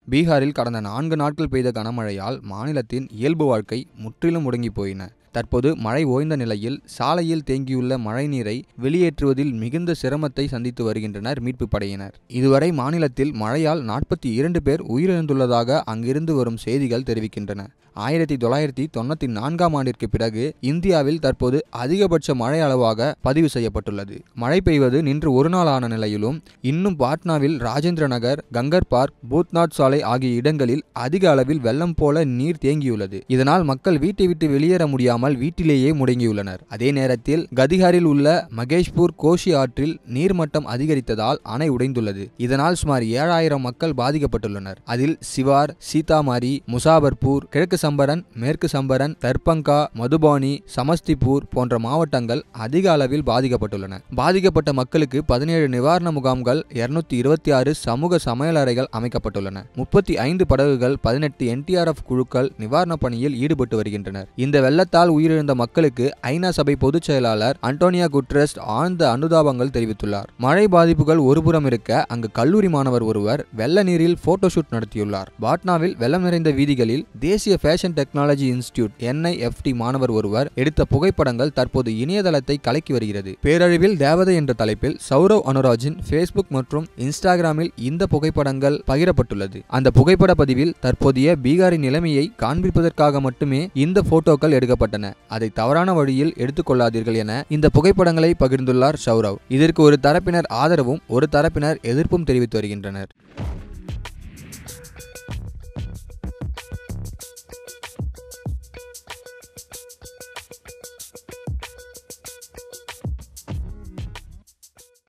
பீகாரில் கடந்த நான்கு நாட்கள் பெய்த கனமழையால் மாநிலத்தின் இயல்பு வாழ்க்கை முற்றிலும் முடங்கி போயின தற்போது மழை ஓய்ந்த நிலையில் சாலையில் தேங்கியுள்ள மழைநீரை வெளியேற்றுவதில் மிகுந்த சிரமத்தை சந்தித்து வருகின்றனர் மீட்புப் படையினர் இதுவரை மாநிலத்தில் மழையால் நாற்பத்தி இரண்டு பேர் உயிரிழந்துள்ளதாக அங்கிருந்து வரும் செய்திகள் தெரிவிக்கின்றன ஆயிரத்தி தொள்ளாயிரத்தி தொண்ணூற்றி நான்காம் ஆண்டிற்கு பிறகு இந்தியாவில் தற்போது அதிகபட்ச மழை அளவாக பதிவு செய்யப்பட்டுள்ளது மழை பெய்வது நின்று ஒரு நாள் ஆன நிலையிலும் இன்னும் பாட்னாவில் ராஜேந்திர நகர் கங்கர் பார்க் பூத்நாத் சாலை ஆகிய இடங்களில் அதிக அளவில் வெள்ளம் போல நீர் தேங்கியுள்ளது இதனால் மக்கள் வீட்டை விட்டு வெளியேற முடியாமல் வீட்டிலேயே முடங்கியுள்ளனர் அதே நேரத்தில் கதிகாரில் உள்ள மகேஷ்பூர் கோஷி ஆற்றில் நீர்மட்டம் அதிகரித்ததால் அணை உடைந்துள்ளது இதனால் சுமார் ஏழாயிரம் மக்கள் பாதிக்கப்பட்டுள்ளனர் அதில் சிவார் சீதாமாரி முசாபர்பூர் கிழக்கு சம்பரன் மேற்கு சம்பரன் தர்பங்கா மதுபானி சமஸ்திபூர் போன்ற மாவட்டங்கள் அதிக அளவில் பாதிக்கப்பட்டுள்ளன பாதிக்கப்பட்ட மக்களுக்கு பதினேழு நிவாரண முகாம்கள் இருநூத்தி இருபத்தி ஆறு சமூக சமையலறைகள் அமைக்கப்பட்டுள்ளன முப்பத்தி ஐந்து படகுகள் பதினெட்டு என்டிஆர்எஃப் குழுக்கள் நிவாரணப் பணியில் ஈடுபட்டு வருகின்றனர் இந்த வெள்ளத்தால் உயிரிழந்த மக்களுக்கு ஐநா சபை பொதுச் செயலாளர் அண்டோனியா குட்ரஸ் ஆழ்ந்த அனுதாபங்கள் தெரிவித்துள்ளார் மழை பாதிப்புகள் ஒருபுறம் இருக்க அங்கு கல்லூரி மாணவர் ஒருவர் வெள்ள நீரில் போட்டோஷூட் நடத்தியுள்ளார் பாட்னாவில் வெள்ளம் நிறைந்த வீதிகளில் தேசிய ஃபேஷன் டெக்னாலஜி இன்ஸ்டிடியூட் என்ஐஎஃப்டி மாணவர் ஒருவர் எடுத்த புகைப்படங்கள் தற்போது இணையதளத்தை கலக்கி வருகிறது பேரழிவில் தேவதை என்ற தலைப்பில் சௌரவ் அனுராஜின் ஃபேஸ்புக் மற்றும் இன்ஸ்டாகிராமில் இந்த புகைப்படங்கள் பகிரப்பட்டுள்ளது அந்த புகைப்பட பதிவில் தற்போதைய பீகாரின் நிலைமையை காண்பிப்பதற்காக மட்டுமே இந்த போட்டோக்கள் எடுக்கப்பட்டன அதை தவறான வழியில் எடுத்துக்கொள்ளாதீர்கள் என இந்த புகைப்படங்களை பகிர்ந்துள்ளார் சௌரவ் இதற்கு ஒரு தரப்பினர் ஆதரவும் ஒரு தரப்பினர் எதிர்ப்பும் தெரிவித்து வருகின்றனர்